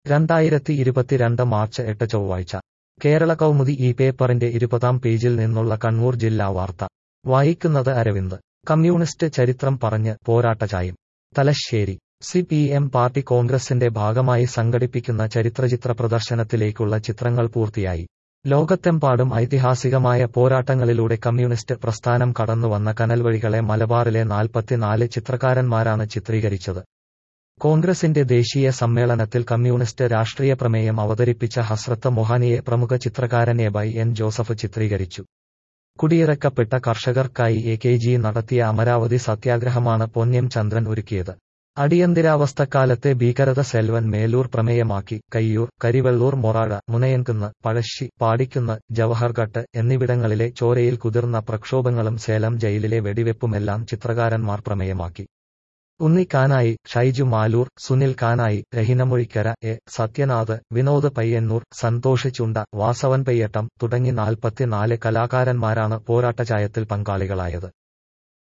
രണ്ടായിരത്തി ഇരുപത്തിരണ്ട് മാർച്ച് എട്ട് ചൊവ്വാഴ്ച കേരള കൗമുദി ഈ പേപ്പറിന്റെ ഇരുപതാം പേജിൽ നിന്നുള്ള കണ്ണൂർ ജില്ലാ വാർത്ത വായിക്കുന്നത് അരവിന്ദ് കമ്മ്യൂണിസ്റ്റ് ചരിത്രം പറഞ്ഞ് പോരാട്ടചായം Thalassery C P M party കോൺഗ്രസിന്റെ ഭാഗമായി സംഘടിപ്പിക്കുന്ന ചരിത്രചിത്ര പ്രദർശനത്തിലേക്കുള്ള ചിത്രങ്ങൾ പൂർത്തിയായി ലോകത്തെമ്പാടും ഐതിഹാസികമായ പോരാട്ടങ്ങളിലൂടെ കമ്മ്യൂണിസ്റ്റ് പ്രസ്ഥാനം കടന്നുവന്ന കനൽവഴികളെ മലബാറിലെ നാൽപ്പത്തിനാല് ചിത്രകാരന്മാരാണ് ചിത്രീകരിച്ചത് കോൺഗ്രസിന്റെ ദേശീയ സമ്മേളനത്തിൽ കമ്മ്യൂണിസ്റ്റ് രാഷ്ട്രീയ പ്രമേയം അവതരിപ്പിച്ച ഹസ്രത്ത് മൊഹാനിയെ പ്രമുഖ ചിത്രകാരൻ എ ബൈ എൻ ജോസഫ് ചിത്രീകരിച്ചു കുടിയിറക്കപ്പെട്ട കർഷകർക്കായി എ കെ ജി നടത്തിയ അമരാവതി സത്യാഗ്രഹമാണ് പൊന്ന്യം ചന്ദ്രൻ ഒരുക്കിയത് അടിയന്തരാവസ്ഥക്കാലത്തെ ഭീകരത സെൽവൻ മേലൂർ പ്രമേയമാക്കി കയ്യൂർ കരിവെള്ളൂർ മൊറാഴ മുനയൻകുന്ന് പഴശ്ശി പാടിക്കുന്ന് ജവഹർഘട്ട് എന്നിവിടങ്ങളിലെ ചോരയിൽ കുതിർന്ന പ്രക്ഷോഭങ്ങളും സേലം ജയിലിലെ വെടിവെപ്പുമെല്ലാം ചിത്രകാരന്മാർ പ്രമേയമാക്കി ഉണ്ണി കാനായി ഷൈജു മാലൂർ സുനിൽ കാനായി രഹിനമൊഴിക്കര എ സത്യനാഥ് വിനോദ് പയ്യന്നൂർ സന്തോഷ് ചുണ്ട വാസവൻ പെയ്യട്ടം തുടങ്ങി നാൽപ്പത്തിനാല് കലാകാരന്മാരാണ് പോരാട്ടചായത്തിൽ പങ്കാളികളായത്